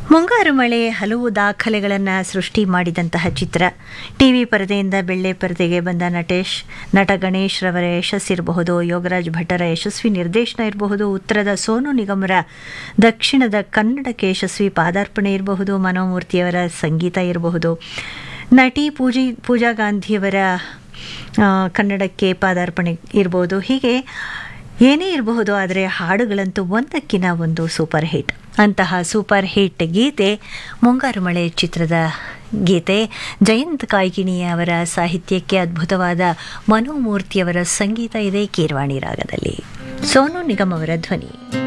ಮುಂಗಾರು ಮಳೆ ಹಲವು ದಾಖಲೆಗಳನ್ನು ಸೃಷ್ಟಿ ಮಾಡಿದಂತಹ ಚಿತ್ರ ಟಿವಿ ಪರದೆಯಿಂದ ಬೆಳ್ಳೆ ಪರದೆಗೆ ಬಂದ ನಟೇಶ್ ನಟ ಗಣೇಶ್ ರವರ ಯಶಸ್ಸಿರಬಹುದು ಯೋಗರಾಜ್ ಭಟ್ಟರ ಯಶಸ್ವಿ ನಿರ್ದೇಶನ ಇರಬಹುದು ಉತ್ತರದ ಸೋನು ನಿಗಮರ ದಕ್ಷಿಣದ ಕನ್ನಡಕ್ಕೆ ಯಶಸ್ವಿ ಪಾದಾರ್ಪಣೆ ಇರಬಹುದು ಮನೋಮೂರ್ತಿಯವರ ಸಂಗೀತ ಇರಬಹುದು ನಟಿ ಪೂಜಿ ಪೂಜಾ ಗಾಂಧಿಯವರ ಆ, ಕನ್ನಡಕ್ಕೆ ಪಾದಾರ್ಪಣೆ ಇರ್ಬೋದು ಹೀಗೆ ಏನೇ ಇರಬಹುದು ಆದರೆ ಹಾಡುಗಳಂತೂ ಒಂದಕ್ಕಿನ ಒಂದು ಸೂಪರ್ ಹಿಟ್ ಅಂತಹ ಸೂಪರ್ ಹಿಟ್ ಗೀತೆ ಮುಂಗಾರು ಮಳೆ ಚಿತ್ರದ ಗೀತೆ ಜಯಂತ್ ಕಾಯ್ಕಿಣಿ ಅವರ ಸಾಹಿತ್ಯಕ್ಕೆ ಅದ್ಭುತವಾದ ಮನೋಮೂರ್ತಿಯವರ ಸಂಗೀತ ಇದೆ ಕೀರ್ವಾಣಿ ರಾಗದಲ್ಲಿ ಸೋನು ನಿಗಮ್ ಅವರ ಧ್ವನಿ